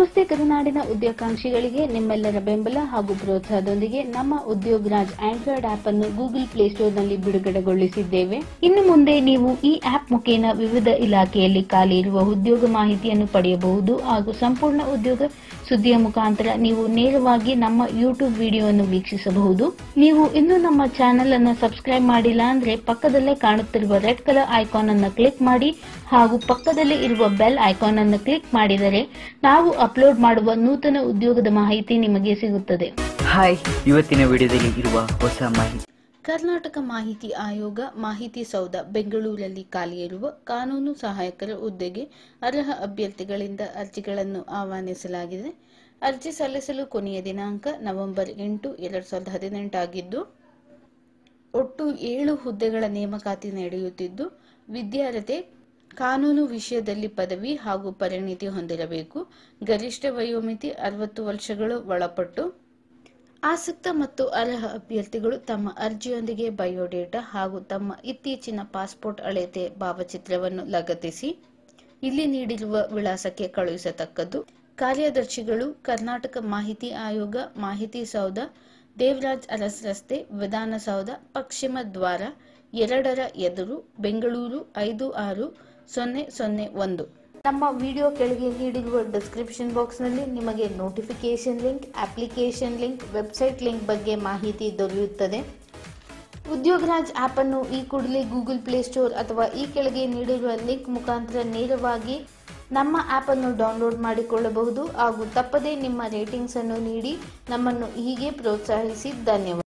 ನಮಸ್ತೆ ಕರುನಾಡಿನ ಉದ್ಯೋಗಾಂಕ್ಷಿಗಳಿಗೆ ನಿಮ್ಮೆಲ್ಲರ ಬೆಂಬಲ ಹಾಗೂ ಪ್ರೋತ್ಸಾಹದೊಂದಿಗೆ ನಮ್ಮ ಉದ್ಯೋಗ್ ರಾಜ್ ಆಂಡ್ರಾಯ್ಡ್ ಆಪ್ ಅನ್ನು ಗೂಗಲ್ ಪ್ಲೇಸ್ಟೋರ್ನಲ್ಲಿ ಬಿಡುಗಡೆಗೊಳಿಸಿದ್ದೇವೆ ಇನ್ನು ಮುಂದೆ ನೀವು ಈ ಆಪ್ ಮುಖೇನ ವಿವಿಧ ಇಲಾಖೆಯಲ್ಲಿ ಖಾಲಿ ಇರುವ ಉದ್ಯೋಗ ಮಾಹಿತಿಯನ್ನು ಪಡೆಯಬಹುದು ಹಾಗೂ ಸಂಪೂರ್ಣ ಉದ್ಯೋಗ ಸುದ್ದಿಯ ಮುಖಾಂತರ ನೀವು ನೇರವಾಗಿ ನಮ್ಮ ಯೂಟ್ಯೂಬ್ ವಿಡಿಯೋವನ್ನು ವೀಕ್ಷಿಸಬಹುದು ನೀವು ಇನ್ನೂ ನಮ್ಮ ಚಾನೆಲ್ ಅನ್ನು ಸಬ್ಸ್ಕ್ರೈಬ್ ಮಾಡಿಲ್ಲ ಅಂದ್ರೆ ಪಕ್ಕದಲ್ಲೇ ಕಾಣುತ್ತಿರುವ ರೆಡ್ ಕಲರ್ ಐಕಾನ್ ಅನ್ನು ಕ್ಲಿಕ್ ಮಾಡಿ ಹಾಗೂ ಪಕ್ಕದಲ್ಲಿ ಇರುವ ಬೆಲ್ ಐಕಾನ್ ಅನ್ನು ಕ್ಲಿಕ್ ಮಾಡಿದರೆ ನಾವು ಅಪ್ಲೋಡ್ ಮಾಡುವ ನೂತನ ಉದ್ಯೋಗದ ಮಾಹಿತಿ ನಿಮಗೆ ಸಿಗುತ್ತದೆ ಹಾಯ್ ಇವತ್ತಿನ ವಿಡಿಯೋದಲ್ಲಿ ಇರುವ ಹೊಸ ಮಾಹಿತಿ ಕರ್ನಾಟಕ ಮಾಹಿತಿ ಆಯೋಗ ಮಾಹಿತಿ ಸೌಧ ಬೆಂಗಳೂರಲ್ಲಿ ಖಾಲಿಯಿರುವ ಕಾನೂನು ಸಹಾಯಕರ ಹುದ್ದೆಗೆ ಅರ್ಹ ಅಭ್ಯರ್ಥಿಗಳಿಂದ ಅರ್ಜಿಗಳನ್ನು ಆಹ್ವಾನಿಸಲಾಗಿದೆ ಅರ್ಜಿ ಸಲ್ಲಿಸಲು ಕೊನೆಯ ದಿನಾಂಕ ನವೆಂಬರ್ ಎಂಟು ಎರಡ್ ಸಾವಿರದ ಹದಿನೆಂಟಾಗಿದ್ದು ಒಟ್ಟು ಏಳು ಹುದ್ದೆಗಳ ನೇಮಕಾತಿ ನಡೆಯುತ್ತಿದ್ದು ವಿದ್ಯಾರ್ಹತೆ ಕಾನೂನು ವಿಷಯದಲ್ಲಿ ಪದವಿ ಹಾಗೂ ಪರಿಣಿತಿ ಹೊಂದಿರಬೇಕು ಗರಿಷ್ಠ ವಯೋಮಿತಿ ಅರವತ್ತು ವರ್ಷಗಳು ಒಳಪಟ್ಟು ಆಸಕ್ತ ಮತ್ತು ಅರ್ಹ ಅಭ್ಯರ್ಥಿಗಳು ತಮ್ಮ ಅರ್ಜಿಯೊಂದಿಗೆ ಬಯೋಡೇಟಾ ಹಾಗೂ ತಮ್ಮ ಇತ್ತೀಚಿನ ಪಾಸ್ಪೋರ್ಟ್ ಅಳತೆ ಭಾವಚಿತ್ರವನ್ನು ಲಗತ್ತಿಸಿ ಇಲ್ಲಿ ನೀಡಿರುವ ವಿಳಾಸಕ್ಕೆ ಕಳುಹಿಸತಕ್ಕದ್ದು ಕಾರ್ಯದರ್ಶಿಗಳು ಕರ್ನಾಟಕ ಮಾಹಿತಿ ಆಯೋಗ ಮಾಹಿತಿ ಸೌಧ ದೇವರಾಜ್ ಅರಸ್ ರಸ್ತೆ ವಿಧಾನಸೌಧ ಪಶ್ಚಿಮ ದ್ವಾರ ಎರಡರ ಎದುರು ಬೆಂಗಳೂರು ಐದು ಆರು ಸೊನ್ನೆ ಸೊನ್ನೆ ಒಂದು ನಮ್ಮ ವಿಡಿಯೋ ಕೆಳಗೆ ನೀಡಿರುವ ಡಿಸ್ಕ್ರಿಪ್ಷನ್ ಬಾಕ್ಸ್ನಲ್ಲಿ ನಿಮಗೆ notification link application link website link ಬಗ್ಗೆ ಮಾಹಿತಿ ದೊರೆಯುತ್ತದೆ ಉದ್ಯೋಗರಾಜ್ ಆಪ್ ಅನ್ನು ಈ ಕೂಡಲೇ ಗೂಗಲ್ ಪ್ಲೇಸ್ಟೋರ್ ಅಥವಾ ಈ ಕೆಳಗೆ ನೀಡಿರುವ ಲಿಂಕ್ ಮುಖಾಂತರ ನೇರವಾಗಿ ನಮ್ಮ ಆಪ್ ಅನ್ನು ಡೌನ್ಲೋಡ್ ಮಾಡಿಕೊಳ್ಳಬಹುದು ಹಾಗೂ ತಪ್ಪದೇ ನಿಮ್ಮ ರೇಟಿಂಗ್ಸ್ ಅನ್ನು ನೀಡಿ ನಮ್ಮನ್ನು ಹೀಗೆ ಪ್ರೋತ್ಸಾಹಿಸಿ ಧನ್ಯವಾದ